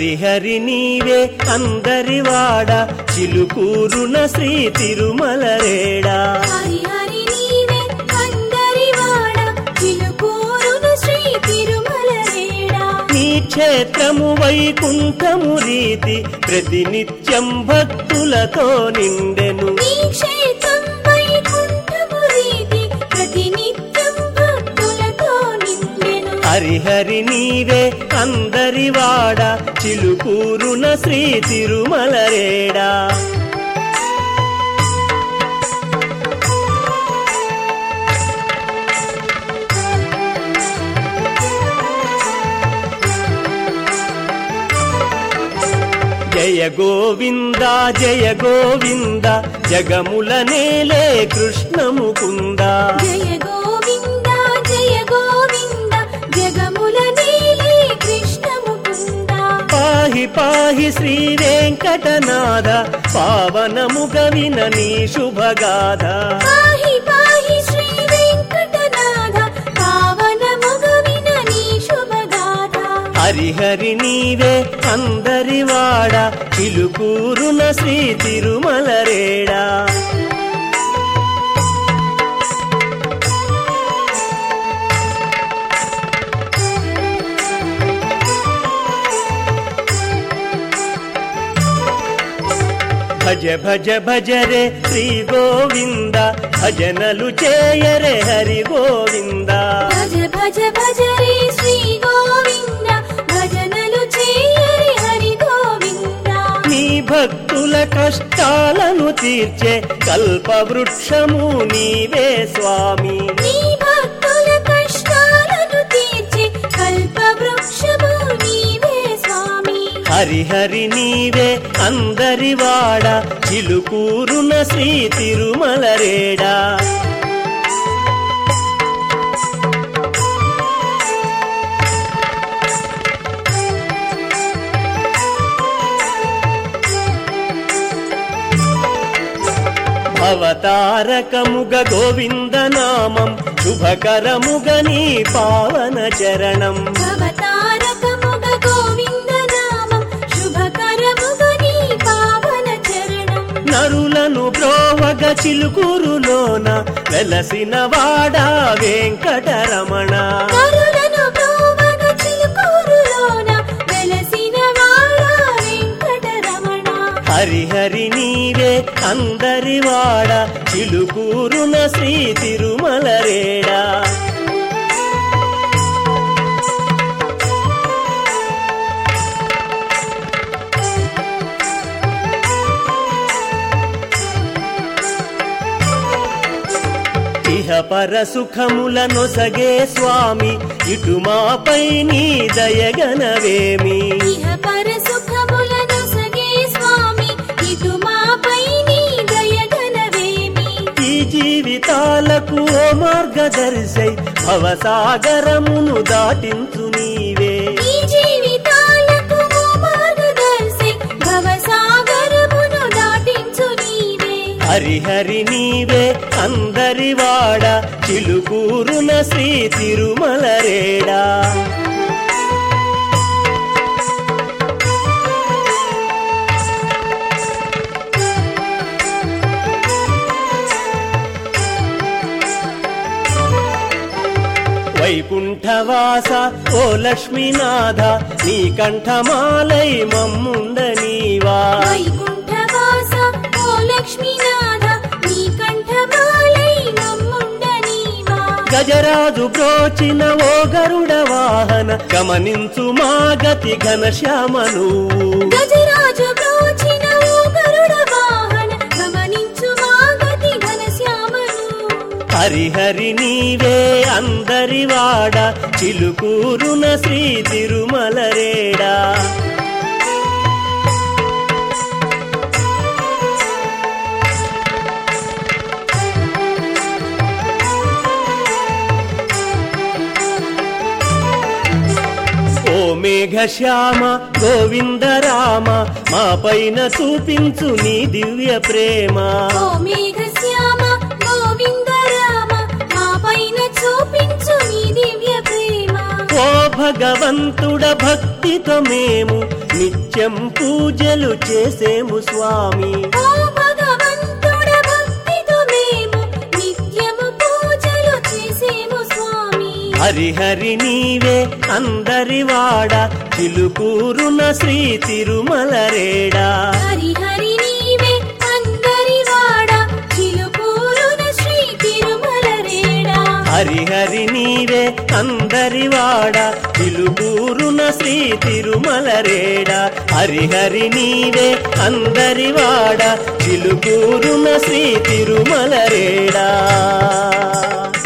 హరిహరి నీవే అందరివాడ చిలుకూరున శ్రీ తిరుమలరేడా హరి హరి నీవే అందరివాడ చిలుకూరును శ్రీ తిరుమలరేడా నీ క్షేత్రము వైకుంఠము రీతి ప్రతినిత్యం భక్తులతో నిండెను నీ క్షేత్రం వైకుంఠము రీతి ప్రతినిత్యం భక్తులతో నిండెను హరిహరి నీవే అందరివాడ చిలుకూరున శ్రీ తిరుమలరేడా జయ గోవింద జయ గోవింద జగముల నేలే కృష్ణముకుంద జయ గోవింద జయ గోవింద జగముల నీలే కృష్ణ ముకుంద పాహి పాహి శ్రీ వెంకటనాథ పావనముగ వినని శుభగాథ పాహి పాహి శ్రీ వెంకటనాథ పావన ముగవిన నీ శుభగాథ హరిహరి నీవే అందరివాడ చిలుకూరున శ్రీ తిరుమలరేడా భజ భజ భజ రే శ్రీ గోవింద భజనలు చేయరే హరి గోవింద భజ భజ భజ రే శ్రీ గోవింద భజనలు చేయరి హరి గోవింద నీ భక్తుల కష్టాలను తీర్చే కల్పవృక్షము నీవే స్వామి నీ భక్తుల కష్టాలను తీర్చి కల్ప వృక్షము నీవే స్వామి హరిహరి నీవే అందరివాడ చిలుకూరున శ్రీ తిరుమలరేడా అవతారకముగ గోవింద నామం శుభకరముగ నీ పావన చరణం భవతారకముగ గోవింద నామం శుభకరముగ నీ పావన చరణం నరులను బ్రోవగ చిలుకూరులోన వెలసిన వాడా వెంకటరమణ కరులను బ్రోవగ చిలుకూరులోన వెలసిన వాడ వెంకటరమణ హరిహరి నీవే అందరివాడ చిలుకూరున శ్రీ తిరుమలరేడా ఇహ పర సుఖముల నొసగే స్వామి ఇటు మాపై నీ దయగనవేమి ఇహ పర సుఖములను సగే స్వామి ఇటు మాపై నీ దయగనవేమి ఈ జీవితాలకు ఓ మార్గదర్శై భవసాగరమును దాటించు నీవే ఈ జీవితాలకు ఓ మార్గదర్శి భవసాగరమును దాటించు నీవే హరిహరి నీవే అందరివాడ చిలుకూరున శ్రీ తిరుమలరేడా వైకుంఠవాస ఓ లక్ష్మీనాథ నీ కంఠమాలై మమ్ముండనీవా వైకుంఠవాస ఓ లక్ష్మీనాథ నీ కంఠమాలై మమ్ముండనీవా గజరాజు బ్రోచిన ఓ గరుడ వాహన గమనించు మా గతి ఘనశ్యామ నువ్వు గజరాజు బ్రోచిన ఓ గరుడ వాహన గమనించు మా గతి ఘనశ్యామను హరిహరి నీవే అందరివాడ చిలుకూరున శ్రీ తిరుమలరేడా ఓ మేఘశ్యామ గోవింద రామ మా పైన చూపించు నీ దివ్య ప్రేమ ఓ మేఘశ్యామ గోవింద రామ మా పైన చూపించు నీ దివ్య ప్రేమ ఓ భగవంతుడ భక్తితో మేము నిత్య నిత్యం పూజలు చేసేము స్వామి ఓ భగవంతుడ భక్తితో మేము నిత్యము పూజలు చేసేము స్వామి హరిహరి నీవే అందరివాడ చిలుకూరున శ్రీ తిరుమలరేడా హరి హరి నీవే అందరి వాడ చిలుకూరున శ్రీ తిరుమల రేడా హరిహరి నీవే అందరివాడ చిలుకూరున శ్రీ తిరుమలరేడా హరిహరి నీవే అందరివాడ చిలుకూరున శ్రీ తిరుమలరేడా